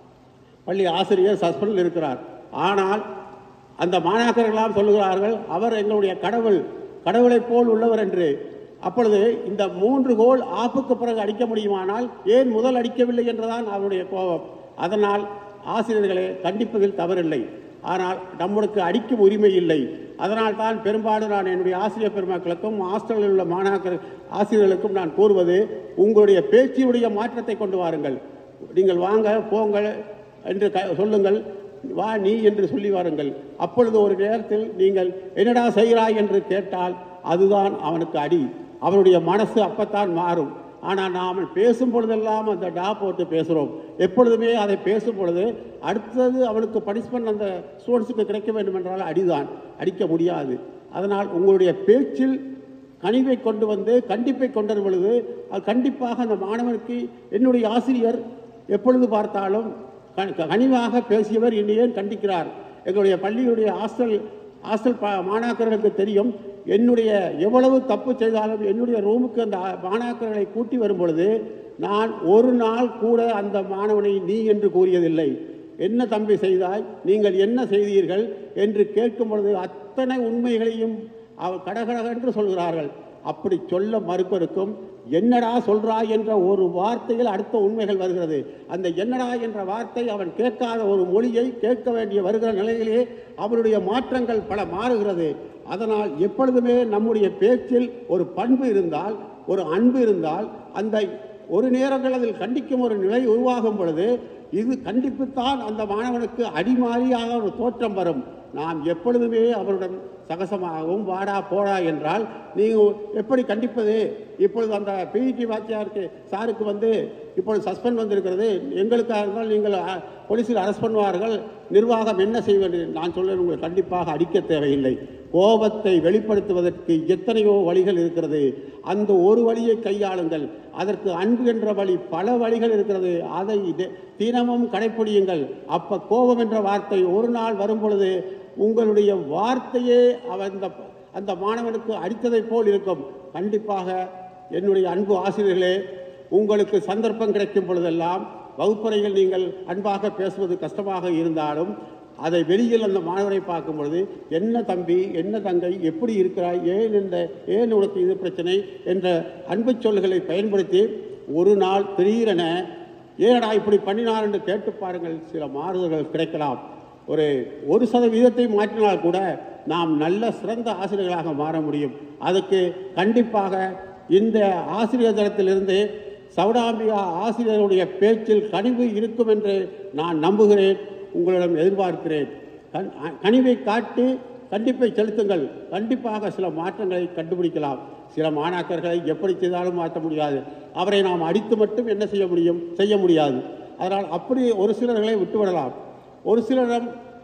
பள்ளி ஆசிரியர் சஸ்பெண்டில் இருக்கிறார் ஆனால் அந்த மாணாக்கர்களெல்லாம் சொல்லுகிறார்கள் அவர் எங்களுடைய கடவுள் கடவுளைப் போல் உள்ளவர் என்று அப்பொழுது இந்த மூன்று கோல் ஆப்புக்கு பிறகு அடிக்க முடியுமானால் ஏன் முதல் அடிக்கவில்லை என்றுதான் அவருடைய கோபம் அதனால் ஆசிரியர்களை கண்டிப்பதில் தவறில்லை ஆனால் நம்மளுக்கு அடிக்கும் உரிமை இல்லை அதனால் தான் பெரும்பாலும் நான் என்னுடைய ஆசிரியர் பெருமக்களுக்கும் ஹாஸ்டலில் உள்ள மாணாக்கர் ஆசிரியர்களுக்கும் நான் கூறுவது உங்களுடைய பேச்சினுடைய மாற்றத்தை கொண்டு வாருங்கள் நீங்கள் வாங்க போங்கள் என்று க சொல்லுங்கள் வா நீ என்று சொல்லி வாருங்கள் அப்பொழுது ஒரு நேரத்தில் நீங்கள் என்னடா செய்கிறாய் என்று கேட்டால் அதுதான் அவனுக்கு அடி அவனுடைய மனசு அப்பத்தான் மாறும் ஆனால் நாம் பேசும் பொழுதெல்லாம் அந்த டா போட்டு பேசுகிறோம் எப்பொழுதுமே அதை பேசும் பொழுது அடுத்தது அவனுக்கு பனிஷ்மெண்ட் அந்த ஸ்டூடெண்ட்ஸுக்கு கிடைக்க வேண்டும் என்றால் அடிதான் அடிக்க முடியாது அதனால் உங்களுடைய பேச்சில் கனிவை கொண்டு வந்து கண்டிப்பை கொண்டு வரும் பொழுது அது கண்டிப்பாக அந்த மாணவனுக்கு என்னுடைய ஆசிரியர் எப்பொழுது பார்த்தாலும் க- கனிவாக பேசியவர் என்னை ஏன் கண்டிக்கிறார் எங்களுடைய பள்ளியுடைய ஹாஸ்டல் ஹாஸ்டல் ப மாணாக்கர்களுக்கு தெரியும் என்னுடைய எவ்வளவு தப்பு செய்தாலும் என்னுடைய ரூமுக்கு அந்த மாணாக்கர்களை கூட்டி வரும் பொழுது நான் ஒரு நாள் கூட அந்த மாணவனை நீ என்று கூறியதில்லை என்ன தம்பி செய்தாய் நீங்கள் என்ன செய்தீர்கள் என்று கேட்கும் பொழுது அத்தனை உண்மைகளையும் அவர் கடகடகென்று சொல்கிறார்கள் அப்படி சொல்ல மறுப்பருக்கும் என்னடா சொல்றாய் என்ற ஒரு வார்த்தையில் அடுத்த உண்மைகள் வருகிறது அந்த என்னடா என்ற வார்த்தை அவன் கேட்காத ஒரு மொழியை கேட்க வேண்டிய வருகிற நிலையிலே அவனுடைய மாற்றங்கள் பல மாறுகிறது அதனால் எப்பொழுதுமே நம்முடைய பேச்சில் ஒரு பண்பு இருந்தால் ஒரு அன்பு இருந்தால் அந்த ஒரு நேரங்கள் அதில் கண்டிக்கும் ஒரு நிலை உருவாகும் பொழுது இது கண்டிப்புத்தான் அந்த மாணவனுக்கு அடிமாறியாக ஒரு தோற்றம் வரும் நாம் எப்பொழுதுமே அவருடன் சகசமாகவும் வாடா போடா என்றால் நீங்கள் எப்படி கண்டிப்பது இப்பொழுது அந்த பிஇடி வாத்தியாருக்கு சாருக்கு வந்து இப்பொழுது சஸ்பெண்ட் வந்திருக்கிறது எங்களுக்காக இருந்தால் நீங்கள் அ, போலீஸில் அரெஸ்ட் பண்ணுவார்கள் நிர்வாகம் என்ன செய்ய வேண்டும் நான் சொல்ல உங்களுக்கு கண்டிப்பாக அடிக்க தேவையில்லை கோபத்தை வெளிப்படுத்துவதற்கு எத்தனையோ வழிகள் இருக்கிறது அந்த ஒரு வழியை கையாளுங்கள் அதற்கு அன்பு என்ற வழி பல வழிகள் இருக்கிறது அதை தி- தினமும் கடைப்பிடியுங்கள் அப்ப கோபம் என்ற வார்த்தை ஒரு நாள் வரும் பொழுது உங்களுடைய வார்த்தையே அவன் அந்த அந்த மாணவனுக்கு அடித்ததைப் போல் இருக்கும் கண்டிப்பாக என்னுடைய அன்பு ஆசிரியர்களே உங்களுக்கு சந்தர்ப்பம் கிடைக்கும் பொழுதெல்லாம் வகுப்பறையில் நீங்கள் அன்பாக பேசுவது கஷ்டமாக இருந்தாலும் அதை வெளியில் அந்த மாணவரை பார்க்கும் பொழுது என்ன தம்பி என்ன தங்கை எப்படி இருக்கிறாய் ஏன் இந்த ஏன் உனக்கு இது பிரச்சனை என்ற அன்பு சொல்களை பயன்படுத்தி ஒரு நாள் திடீரென ஏனடா இப்படி பண்ணினார் என்று கேட்டு பாருங்கள் சில மாறுதல்கள் கிடைக்கலாம் ஒரு ஒரு சதவீதத்தை மாற்றினால் கூட நாம் நல்ல சிறந்த ஆசிரியர்களாக மாற முடியும் அதுக்கு கண்டிப்பாக இந்த ஆசிரியர் தளத்திலிருந்து சவுடாம்பிகா ஆசிரியருடைய பேச்சில் கனிவு இருக்கும் என்று நான் நம்புகிறேன் உங்களிடம் எதிர்பார்க்கிறேன் கண்- கனிவை காட்டி கண்டிப்பை செலுத்துங்கள் கண்டிப்பாக சில மாற்றங்களை கண்டுபிடிக்கலாம் சில மாணாக்கர்களை எப்படி செய்தாலும் மாற்ற முடியாது அவரை நாம் அடித்து மட்டும் என்ன செய்ய முடியும் செய்ய முடியாது அதனால் அப்படி ஒரு சிலர்களை விட்டுவிடலாம் ஒரு சிலரிடம்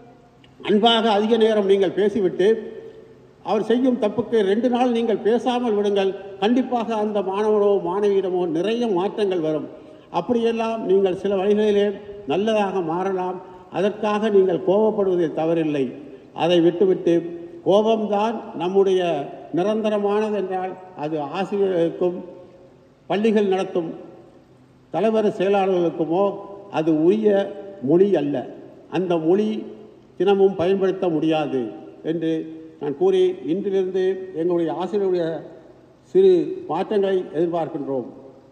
அன்பாக அதிக நேரம் நீங்கள் பேசிவிட்டு அவர் செய்யும் தப்புக்கு ரெண்டு நாள் நீங்கள் பேசாமல் விடுங்கள் கண்டிப்பாக அந்த மாணவனோ மாணவியிடமோ நிறைய மாற்றங்கள் வரும் அப்படியெல்லாம் நீங்கள் சில வழிகளிலே நல்லதாக மாறலாம் அதற்காக நீங்கள் கோபப்படுவதில் தவறில்லை அதை விட்டுவிட்டு கோபம்தான் நம்முடைய நிரந்தரமானது என்றால் அது ஆசிரியர்களுக்கும் பள்ளிகள் நடத்தும் தலைவர் செயலாளர்களுக்குமோ அது உரிய மொழி அல்ல அந்த மொழி தினமும் பயன்படுத்த முடியாது என்று நான் கூறி இன்றிலிருந்து எங்களுடைய ஆசிரியருடைய சிறு மாற்றங்களை எதிர்பார்க்கின்றோம்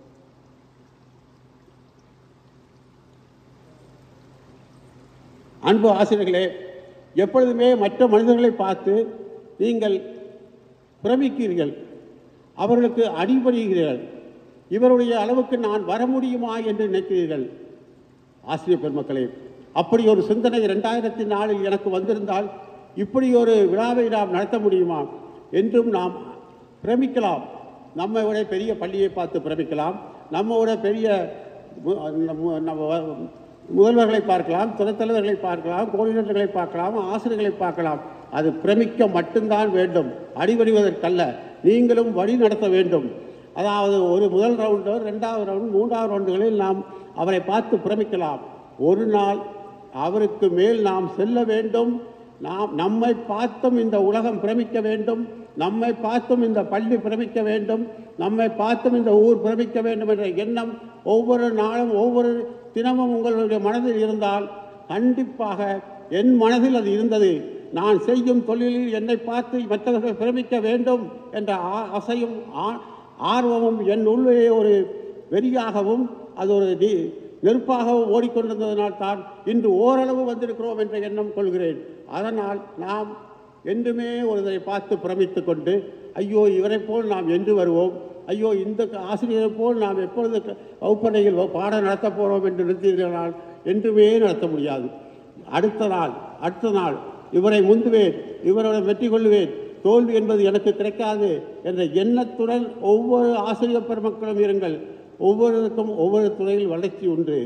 அன்பு ஆசிரியர்களே எப்பொழுதுமே மற்ற மனிதர்களை பார்த்து நீங்கள் பிரமிக்கிறீர்கள் அவர்களுக்கு அடிபடுகிறீர்கள் இவருடைய அளவுக்கு நான் வர முடியுமா என்று நினைக்கிறீர்கள் ஆசிரியர் பெருமக்களே அப்படி ஒரு சிந்தனை ரெண்டாயிரத்தி நாலில் எனக்கு வந்திருந்தால் இப்படி ஒரு விழாவை நாம் நடத்த முடியுமா என்றும் நாம் பிரமிக்கலாம் நம்மை விட பெரிய பள்ளியை பார்த்து பிரமிக்கலாம் நம்ம விட பெரிய மு- நம்ம- நம்ம முதல்வர்களை பார்க்கலாம் துணைத் தலைவர்களை பார்க்கலாம் கோஆர்டினேட்டர்களை பார்க்கலாம் ஆசிரியர்களை பார்க்கலாம் அது பிரமிக்க மட்டும்தான் வேண்டும் அடிபடிவதற்கல்ல நீங்களும் வழி நடத்த வேண்டும் அதாவது ஒரு முதல் ரவுண்டோ ரெண்டாவது ரவுண்ட் மூன்றாவது ரவுண்டுகளில் நாம் அவரை பார்த்து பிரமிக்கலாம் ஒரு நாள் அவருக்கு மேல் நாம் செல்ல வேண்டும் நாம் நம்மை பார்த்தும் இந்த உலகம் பிரமிக்க வேண்டும் நம்மை பார்த்தும் இந்த பள்ளி பிரமிக்க வேண்டும் நம்மை பார்த்தும் இந்த ஊர் பிரமிக்க வேண்டும் என்ற எண்ணம் ஒவ்வொரு நாளும் ஒவ்வொரு தினமும் உங்களுடைய மனதில் இருந்தால் கண்டிப்பாக என் மனதில் அது இருந்தது நான் செய்யும் தொழிலில் என்னை பார்த்து மற்றவர்கள் பிரமிக்க வேண்டும் என்ற ஆ- ஆசையும் ஆ- ஆர்வமும் என் உள்ளே ஒரு வெறியாகவும் அது ஒரு நி- நெருப்பாகவும் ஓடிக்கொண்டிருந்ததனால் தான் இன்று ஓரளவு வந்திருக்கிறோம் என்ற எண்ணம் கொள்கிறேன் அதனால் நாம் என்றுமே ஒருவரை பார்த்து பிரமித்துக் கொண்டு ஐயோ இவரைப் போல் நாம் என்று வருவோம் ஐயோ இந்த ஆசிரியரைப் போல் நாம் எப்பொழுது க- வகுப்பறையில் வ- பாடம் நடத்தப் போகிறோம் என்று நிறுத்தினால் என்றுமே நடத்த முடியாது அடுத்த நாள் அடுத்த நாள் இவரை முந்துவேன் இவரோட வெற்றி கொள்ளுவேன் தோல்வி என்பது எனக்கு கிடைக்காது என்ற எண்ணத்துடன் ஒவ்வொரு ஆசிரியர் பெருமக்களும் இருங்கள் ஒவ்வொருவருக்கும் ஒவ்வொரு துறையில் வளர்ச்சி உண்டு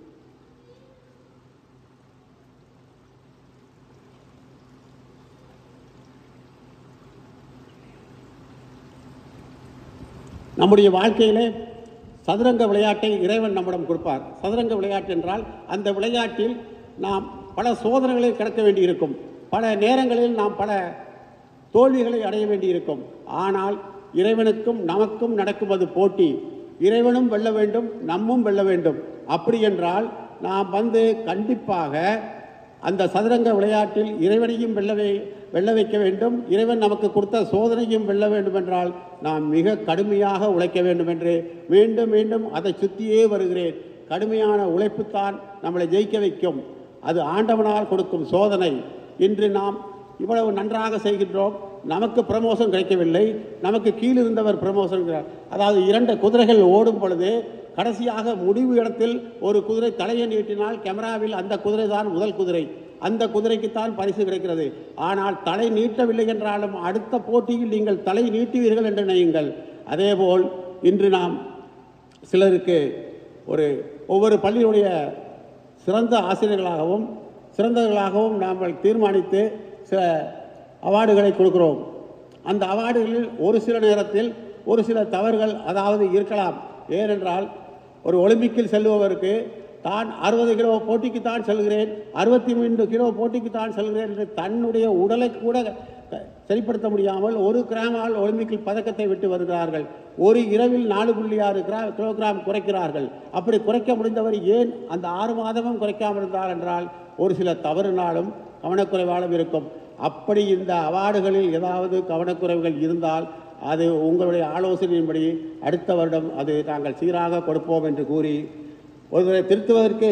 நம்முடைய வாழ்க்கையிலே சதுரங்க விளையாட்டை இறைவன் நம்மிடம் கொடுப்பார் சதுரங்க விளையாட்டு என்றால் அந்த விளையாட்டில் நாம் பல சோதனைகளை கடக்க வேண்டியிருக்கும் பல நேரங்களில் நாம் பல தோல்விகளை அடைய வேண்டியிருக்கும் ஆனால் இறைவனுக்கும் நமக்கும் நடக்கும் அது போட்டி இறைவனும் வெல்ல வேண்டும் நம்மும் வெல்ல வேண்டும் அப்படி என்றால் நாம் வந்து கண்டிப்பாக அந்த சதுரங்க விளையாட்டில் இறைவனையும் வெல்ல வை- வெல்ல வைக்க வேண்டும் இறைவன் நமக்கு கொடுத்த சோதனையும் வெல்ல வேண்டும் என்றால் நாம் மிக கடுமையாக உழைக்க வேண்டும் என்று மீண்டும் மீண்டும் அதை சுற்றியே வருகிறேன் கடுமையான உழைப்புத்தான் நம்மளை ஜெயிக்க வைக்கும் அது ஆண்டவனால் கொடுக்கும் சோதனை இன்று நாம் இவ்வளவு நன்றாக செய்கின்றோம் நமக்கு ப்ரமோஷன் கிடைக்கவில்லை நமக்கு கீழ் இருந்தவர் ப்ரமோஷன் அதாவது இரண்டு குதிரைகள் ஓடும் பொழுது கடைசியாக முடிவு இடத்தில் ஒரு குதிரை தலையை நீட்டினால் கேமராவில் அந்த குதிரை தான் முதல் குதிரை அந்த குதிரைக்குத்தான் பரிசு கிடைக்கிறது ஆனால் தலை நீட்டவில்லை என்றாலும் அடுத்த போட்டியில் நீங்கள் தலை நீட்டுவீர்கள் என்று நினையுங்கள் அதேபோல் இன்று நாம் சிலருக்கு ஒரு ஒவ்வொரு பள்ளியுடைய சிறந்த ஆசிரியர்களாகவும் சிறந்தவர்களாகவும் நாம் தீர்மானித்து சில அவார்டுகளை கொடுக்கிறோம் அந்த அவார்டுகளில் ஒரு சில நேரத்தில் ஒரு சில தவறுகள் அதாவது இருக்கலாம் ஏனென்றால் ஒரு ஒலிம்பிக்கில் செல்பவருக்கு தான் அறுபது கிலோ போட்டிக்கு தான் செல்கிறேன் அறுபத்தி மூன்று கிலோ போட்டிக்கு தான் செல்கிறேன் என்று தன்னுடைய உடலை கூட க- சரிப்படுத்த முடியாமல் ஒரு கிராமால் ஒலிம்பிக்கில் பதக்கத்தை விட்டு வருகிறார்கள் ஒரு இரவில் நாலு புள்ளி ஆறு கிரா கிலோகிராம் குறைக்கிறார்கள் அப்படி குறைக்க முடிந்தவர் ஏன் அந்த ஆறு மாதமும் குறைக்காமல் இருந்தார் என்றால் ஒரு சில தவறுனாலும் கவனக்குறைவாலும் இருக்கும் அப்படி இந்த அவார்டுகளில் ஏதாவது கவனக்குறைவுகள் இருந்தால் அது உங்களுடைய ஆலோசனையின்படி அடுத்த வருடம் அது நாங்கள் சீராக கொடுப்போம் என்று கூறி ஒருவரை திருத்துவதற்கு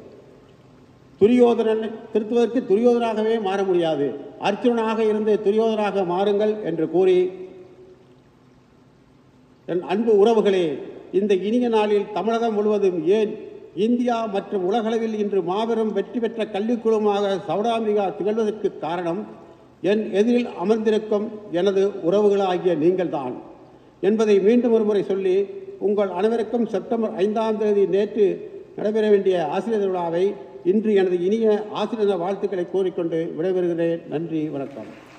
துரியோதனன் திருத்துவதற்கு துரியோதனாகவே மாற முடியாது அர்ஜுனனாக இருந்து துரியோதனாக மாறுங்கள் என்று கூறி என் அன்பு உறவுகளே இந்த இனிய நாளில் தமிழகம் முழுவதும் ஏன் இந்தியா மற்றும் உலகளவில் இன்று மாபெரும் வெற்றி பெற்ற கல்விக்குழுமாக சவுடாம்பிகா திகழ்வதற்கு காரணம் என் எதிரில் அமர்ந்திருக்கும் எனது உறவுகளாகிய நீங்கள்தான் என்பதை மீண்டும் ஒரு முறை சொல்லி உங்கள் அனைவருக்கும் செப்டம்பர் ஐந்தாம் தேதி நேற்று நடைபெற வேண்டிய ஆசிரியர் விழாவை இன்று எனது இனிய ஆசிரியர் வாழ்த்துக்களை கூறிக்கொண்டு விடைபெறுகிறேன் நன்றி வணக்கம்